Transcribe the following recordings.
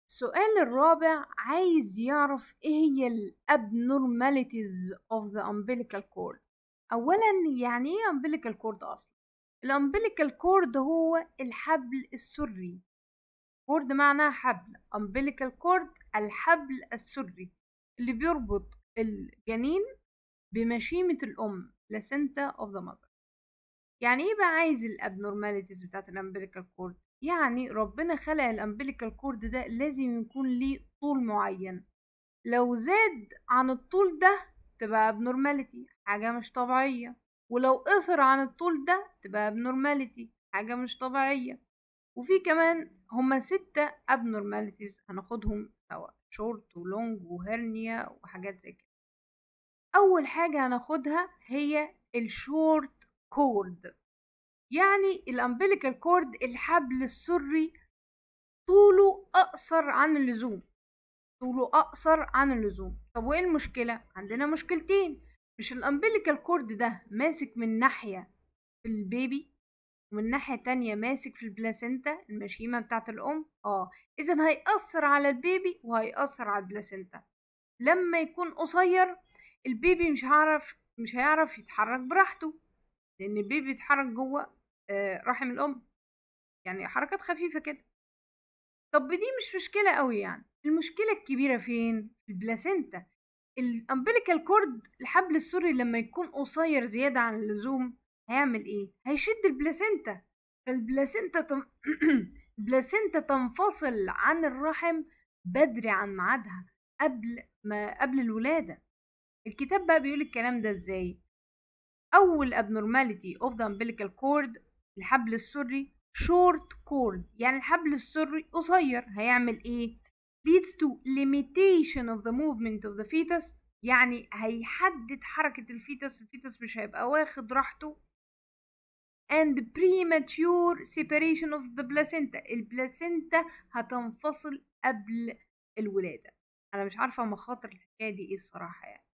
السؤال الرابع عايز يعرف ايه هي ال abnormalities of the umbilical cord اولا يعني ايه umbilical cord اصلا الامبليكال كورد هو الحبل السري كورد معناها حبل umbilical cord الحبل السري اللي بيربط الجنين بمشيمة الأم placenta of the mother يعني ايه بقى عايز الابنورماليتيز بتاعت الامبليكال كورد يعني ربنا خلق الامبليكال كورد ده لازم يكون ليه طول معين لو زاد عن الطول ده تبقى ابنورماليتي حاجة مش طبيعية ولو قصر عن الطول ده تبقى ابنورماليتي حاجة مش طبيعية وفي كمان هما ستة abnormalities هناخدهم سوا شورت ولونج وهرنيا وحاجات زي كده أول حاجة هناخدها هي الشورت كورد يعني الامبليكال كورد الحبل السري طوله أقصر عن اللزوم طوله أقصر عن اللزوم طب وإيه المشكلة؟ عندنا مشكلتين مش الامبليكال كورد ده ماسك من ناحية في البيبي ومن ناحية تانية ماسك في البلاسينتا المشيمة بتاعة الأم اه إذا هيأثر على البيبي وهيأثر على البلاسينتا لما يكون قصير البيبي مش هيعرف مش هيعرف يتحرك براحته لأن البيبي يتحرك جوه آه رحم الأم يعني حركات خفيفة كده طب دي مش مشكلة قوي يعني المشكلة الكبيرة فين؟ في البلاسينتا الامبليكال كورد الحبل السري لما يكون قصير زيادة عن اللزوم هيعمل ايه هيشد البلاسينتا فالبلاسينتا تم... البلاسينتا تنفصل عن الرحم بدري عن ميعادها قبل ما قبل الولادة الكتاب بقى بيقول الكلام ده ازاي اول abnormality of the umbilical cord الحبل السري short cord يعني الحبل السري قصير هيعمل ايه leads to limitation of the movement of the fetus يعني هيحدد حركة الفيتس الفيتس مش هيبقى واخد راحته and premature separation of the placenta البلاسينتا هتنفصل قبل الولادة أنا مش عارفة مخاطر الحكاية دي إيه الصراحة يعني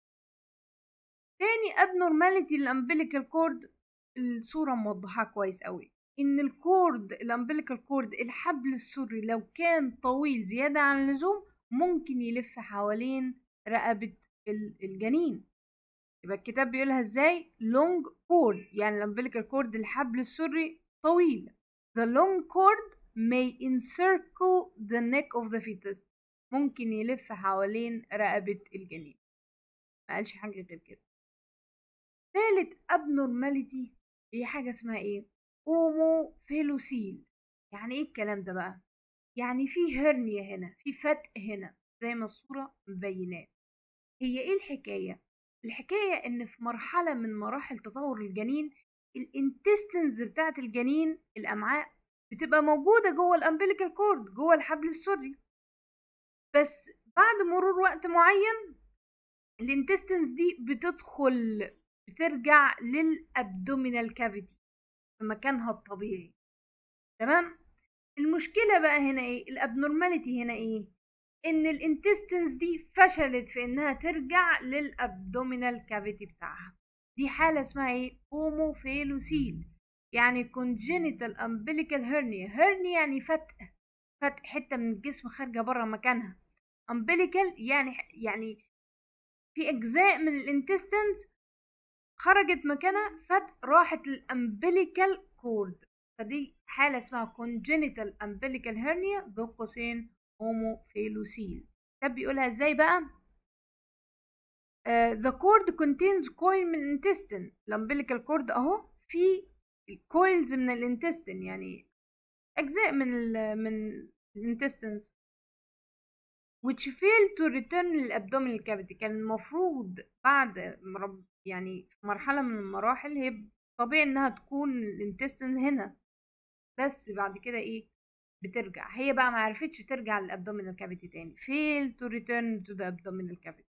تاني abnormality الأمبليكال كورد الصورة موضحاها كويس قوي إن الكورد الأمبليكال كورد الحبل السري لو كان طويل زيادة عن اللزوم ممكن يلف حوالين رقبة الجنين يبقى الكتاب بيقولها ازاي long cord يعني الامبليكال كورد الحبل السري طويل the long cord may encircle the neck of the fetus ممكن يلف حوالين رقبة الجنين ما قالش حاجة غير كده تالت abnormality هي حاجة اسمها ايه اوموفيلوسيل يعني ايه الكلام ده بقى يعني في هرنيا هنا في فتق هنا زي ما الصورة مبيناه هي ايه الحكاية الحكاية ان في مرحلة من مراحل تطور الجنين الانتستنز بتاعة الجنين الامعاء بتبقى موجودة جوه الامبليكال كورد جوه الحبل السري بس بعد مرور وقت معين الانتستنز دي بتدخل بترجع للابدومينال كافيتي في مكانها الطبيعي تمام المشكلة بقى هنا ايه الابنورماليتي هنا ايه ان الانتستنز دي فشلت في انها ترجع للابدومينال كافيتي بتاعها دي حالة اسمها ايه اوموفيلوسيل يعني congenital umbilical hernia hernia يعني فتق فتق حتة من الجسم خارجة بره مكانها umbilical يعني يعني في اجزاء من الانتستنز خرجت مكانها فتق راحت للامبليكال كورد فدي حالة اسمها congenital umbilical hernia بين قوسين هوموفيلوسيل طب بيقولها ازاي بقى uh, the cord contains coil من الانتستين الامبليكال كورد اهو في كويلز من الانتستين يعني اجزاء من ال من الانتستينز which fail to return للابدومينال cavity كان المفروض بعد مرب يعني في مرحلة من المراحل هي طبيعي انها تكون الانتستين هنا بس بعد كده ايه بترجع هي بقى ما عرفتش ترجع للابدومينال كافيتي تاني fail to return to the abdominal cavity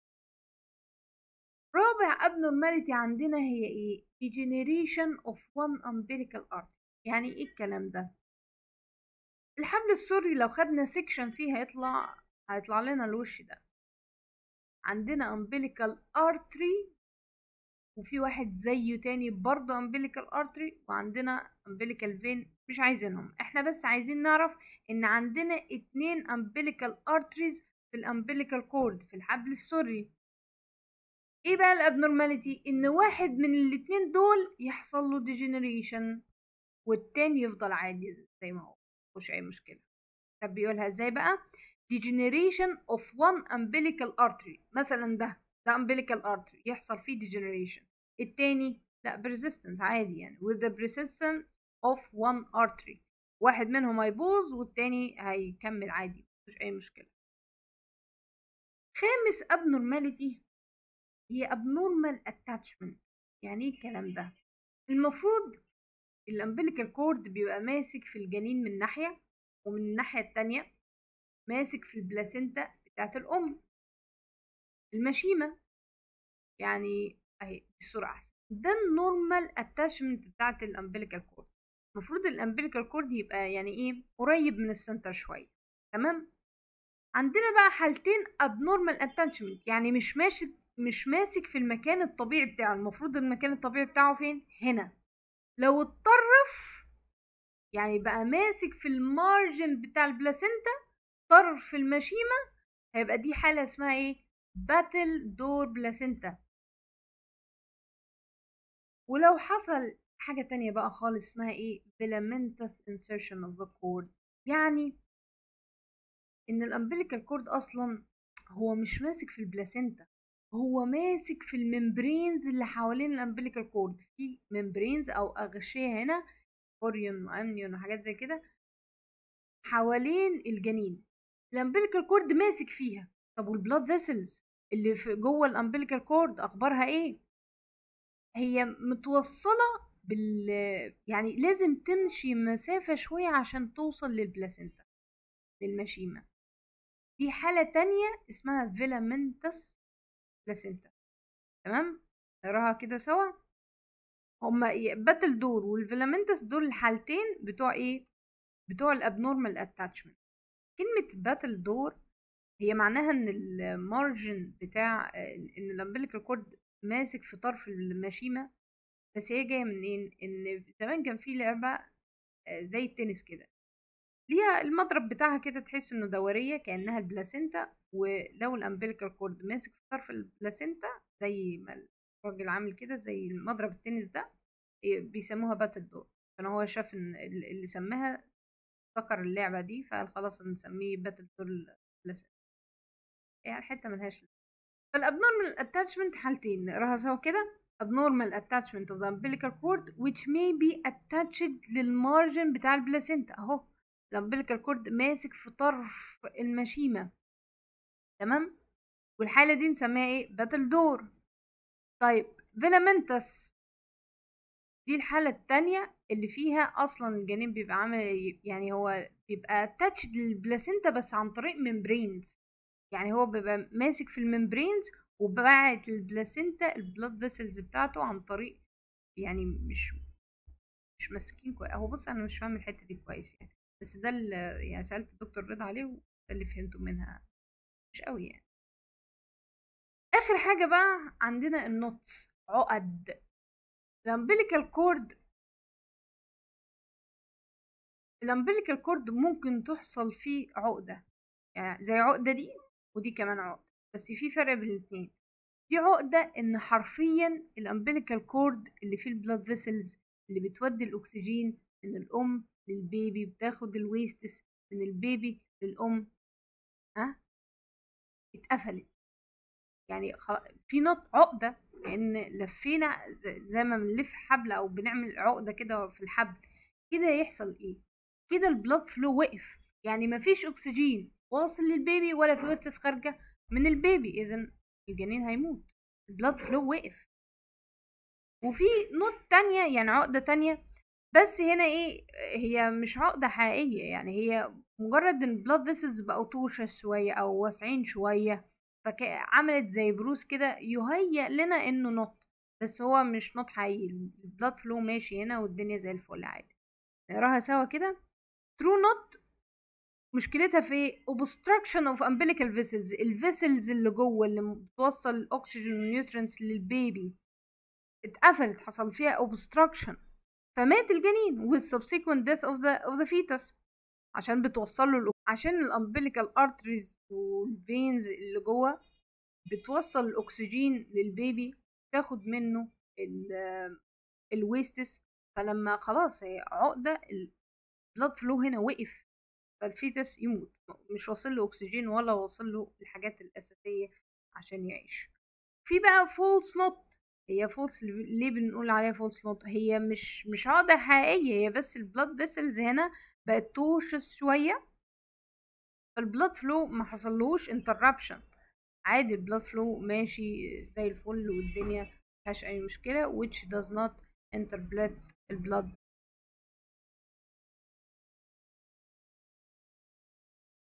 رابع abnormality عندنا هي ايه degeneration of one umbilical artery يعني ايه الكلام ده الحبل السري لو خدنا سيكشن فيه هيطلع هيطلع لنا الوش ده عندنا umbilical artery وفي واحد زيه تاني برضه umbilical artery وعندنا umbilical vein مش عايزينهم احنا بس عايزين نعرف ان عندنا اتنين umbilical arteries في الامبليكال كورد في الحبل السري ايه بقى الابنورماليتي ان واحد من الاتنين دول يحصل له degeneration والتاني يفضل عادي زي ما هو مفيهوش اي مشكله طب بيقولها ازاي بقى degeneration of one umbilical artery مثلا ده ده umbilical artery يحصل فيه degeneration التاني لا persistence عادي يعني with the persistence of one artery واحد منهم هيبوظ والتاني هيكمل عادي مفيش اي مشكله خامس abnormality هي abnormal attachment يعني ايه الكلام ده المفروض الامبليكال كورد بيبقى ماسك في الجنين من ناحيه ومن الناحيه التانية ماسك في البلاسينتا بتاعت الام المشيمه يعني اهي الصوره احسن ده النورمال اتاشمنت بتاعت الامبليكال كورد المفروض الامبليكال كورد يبقى يعني ايه قريب من السنتر شويه تمام عندنا بقى حالتين abnormal attachment يعني مش ماشي مش ماسك في المكان الطبيعي بتاعه المفروض المكان الطبيعي بتاعه فين هنا لو اتطرف يعني بقى ماسك في المارجن بتاع البلاسينتا طرف المشيمة هيبقى دي حالة اسمها ايه باتل دور بلاسينتا ولو حصل حاجة تانية بقى خالص اسمها ايه filamentous insertion of the cord يعني ان الامبليكال كورد اصلا هو مش ماسك في البلاسينتا هو ماسك في الممبرينز اللي حوالين الامبليكال كورد في ممبرينز او اغشيه هنا اوريون وامنيون وحاجات زي كده حوالين الجنين الامبليكال كورد ماسك فيها طب والبلاد فيسلز اللي في جوه الامبليكال كورد اخبارها ايه هي متوصله بال يعني لازم تمشي مسافه شويه عشان توصل للبلاسينتا للمشيمه دي حاله تانية اسمها فيلامنتس بلاسينتا تمام نقراها كده سوا هما باتل دور والفيلامنتس دول الحالتين بتوع ايه بتوع الابنورمال اتاتشمنت كلمة باتل دور هي معناها ان المارجن بتاع ان الامبليكال كورد ماسك في طرف المشيمة بس هي جاية من ايه ان زمان كان في لعبة زي التنس كده ليها المضرب بتاعها كده تحس انه دورية كأنها البلاسينتا ولو الامبليكال كورد ماسك في طرف البلاسينتا زي ما الراجل عامل كده زي المضرب التنس ده بيسموها باتل دور فانا هو شاف ان اللي سماها افتكر اللعبة دي فقال خلاص نسميه باتل دور بلاسينتا يعني حتة ملهاش فالابنورمال اتاتشمنت حالتين نقراها سوا كده abnormal attachment of the umbilical cord which may be attached للمارجن بتاع البلاسينتا اهو الامبليكال كورد ماسك في طرف المشيمة تمام والحالة دي نسميها ايه باتل دور طيب فيلامنتس دي الحالة التانية اللي فيها أصلا الجنين بيبقى عامل يعني هو بيبقى اتاتشد للبلاسينتا بس عن طريق ممبرينز يعني هو بيبقى ماسك في الممبرينز وباعت البلاسينتا البلاد فيسلز بتاعته عن طريق يعني مش مش ماسكين كويس هو بص انا مش فاهم الحته دي كويس يعني بس ده اللي يعني سالت الدكتور رضا عليه وده اللي فهمته منها مش قوي يعني اخر حاجه بقى عندنا النوتس عقد الامبليكال كورد الامبليكال كورد ممكن تحصل فيه عقده يعني زي عقده دي ودي كمان عقده بس في فرق بين الاتنين دي عقدة إن حرفيا الأمبليكال كورد اللي فيه البلاد فيسلز اللي بتودي الأكسجين من الأم للبيبي بتاخد الويستس من البيبي للأم ها اتقفلت يعني في نط عقدة كأن لفينا زي ما بنلف حبل أو بنعمل عقدة كده في الحبل كده يحصل إيه؟ كده البلاد فلو وقف يعني مفيش أكسجين واصل للبيبي ولا في ويستس خارجة من البيبي إذا الجنين هيموت البلاد فلو وقف وفي نوت تانية يعني عقدة تانية بس هنا ايه هي مش عقدة حقيقية يعني هي مجرد ان البلاد فيسلز بقوا طوشة شوية او واسعين شوية فعملت زي بروز كده يهيأ لنا انه نوت بس هو مش نوت حقيقي البلاد فلو ماشي هنا والدنيا زي الفل عادي نقراها سوا كده ترو نوت مشكلتها في obstruction of umbilical vessels الفيسلز اللي جوه اللي بتوصل الاكسجين والنيوترينز للبيبي اتقفلت حصل فيها obstruction فمات الجنين with subsequent death of the of the fetus عشان بتوصل له عشان الامبليكال ارتريز والفينز اللي جوه بتوصل الاكسجين للبيبي تاخد منه الويستس فلما خلاص هي عقده البلاد فلو هنا وقف فالفيتس يموت مش واصل له اكسجين ولا واصل له الحاجات الاساسيه عشان يعيش في بقى فولس نوت هي فولس ليه بنقول عليها فولس نوت هي مش مش عقده حقيقيه هي بس البلاد فيسلز هنا بقت توشس شويه فالبلاد فلو ما حصلوش انتربشن عادي البلاد فلو ماشي زي الفل والدنيا مفيهاش اي مشكله which does not interpret البلاد